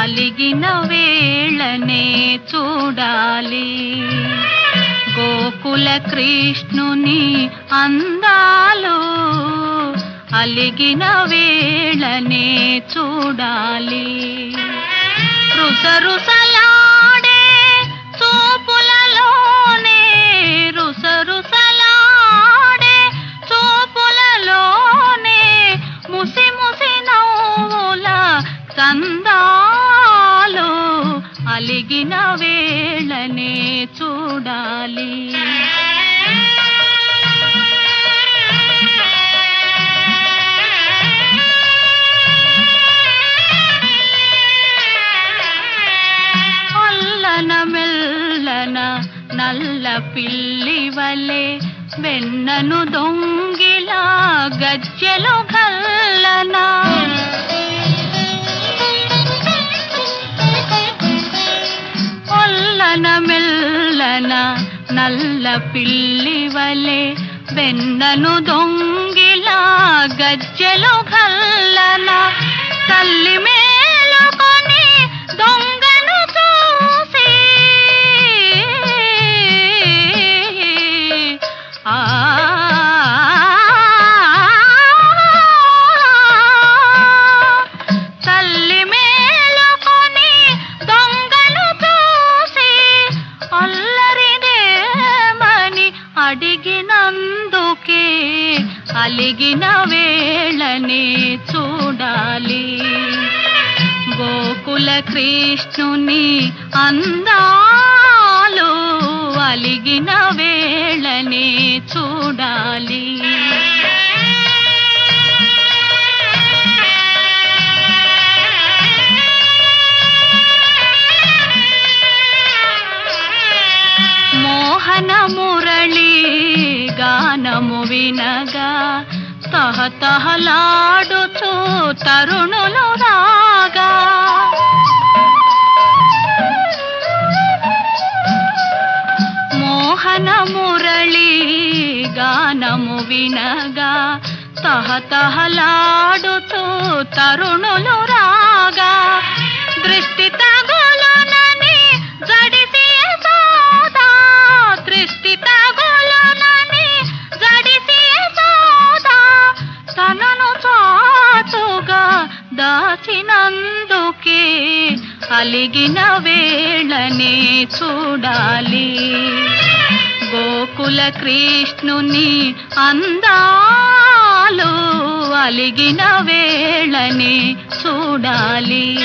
అలిగిన వేళనే చూడాలి గోకుల కృష్ణుని అందాలు అలిగిన వేళనే చూడాలి రుసరుసలాడే చూపులలోనే రుసరుసలాడే చూపులలోనే ముసి ముసి నవ్వుల చందాలు అలిగిన వేళనే చూడాలి అల్లన మెల్లన నల్ల పిల్లి వలె వెన్నను దొంగిలా గజ్జెలు గల్లన ఒల్లన మెల్లన నల్ల పిల్లి వలె వెన్నను దొంగిలా గజ్జెలు గల్లన తల్లి మేలుకొని దొంగను చూసి ఆ తల్లి మేలుకొని దొంగను చూసి అల్లరిదేమని అడిగినందుకే అలిగిన వేళనే చూడాలి గోకుల కృష్ణుని అందాలు అలిగిన వేళనే చూడాలి మోహన మురళి గానము వినగా తహతహలాడుచు తరుణులు రాగా మోహన మురళి గానము వినగా తహతహలాడుతూ తరుణులు రాగా దృష్టి తగులునని జడిసి సోదా దృష్టి తగులునని జడిసి సోదా తనను చాటుగా దాచినందుకే అలిగిన వేళనే చూడాలి గోకుల కృష్ణుని అందాలు అలిగిన వేళనే చూడాలి